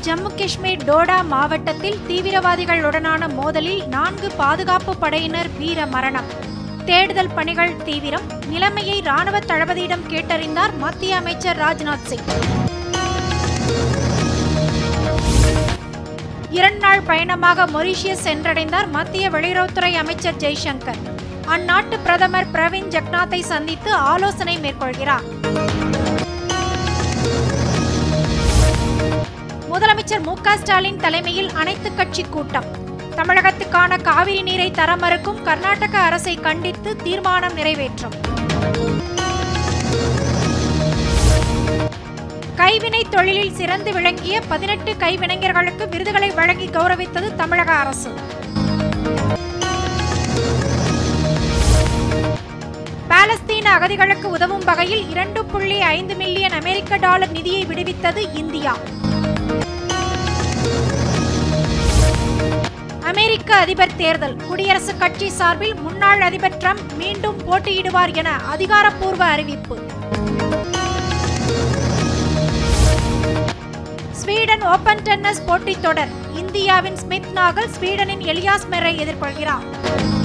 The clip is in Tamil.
ஜம்மு காஷ்மீர் டோடா மாவட்டத்தில் தீவிரவாதிகளுடனான மோதலில் நான்கு பாதுகாப்பு படையினர் வீர மரணம் தேடுதல் பணிகள் தீவிரம் நிலைமையை ராணுவ தளபதியிடம் கேட்டறிந்தார் மத்திய அமைச்சர் ராஜ்நாத் சிங் இரண்டு நாள் பயணமாக மொரீஷியஸ் சென்றடைந்தார் மத்திய வெளியுறவுத்துறை அமைச்சர் ஜெய்சங்கர் அந்நாட்டு பிரதமர் பிரவீன் ஜெக்நாத்தை சந்தித்து ஆலோசனை மேற்கொள்கிறார் முதலமைச்சர் மு க ஸ்டாலின் தலைமையில் அனைத்து கட்சி கூட்டம் தமிழகத்துக்கான காவிரி நீரை தர மறுக்கும் கர்நாடக அரசை கண்டித்து தீர்மானம் நிறைவேற்றும் கைவினை தொழிலில் சிறந்து விளங்கிய பதினெட்டு கைவினைஞர்களுக்கு விருதுகளை வழங்கி கௌரவித்தது தமிழக அரசு பாலஸ்தீன அகதிகளுக்கு உதவும் வகையில் இரண்டு புள்ளி ஐந்து மில்லியன் அமெரிக்க டாலர் நிதியை விடுவித்தது இந்தியா அமெரிக்க அதிபர் தேர்தல் குடியரசுக் கட்சி சார்பில் முன்னாள் அதிபர் ட்ரம்ப் மீண்டும் போட்டியிடுவார் என அதிகாரப்பூர்வ அறிவிப்பு ஸ்வீடன் ஓபன் டென்னிஸ் போட்டித் தொடர் இந்தியாவின் ஸ்மித் நாகல் ஸ்வீடனின் எலியாஸ் மெர்ரை எதிர்கொள்கிறார்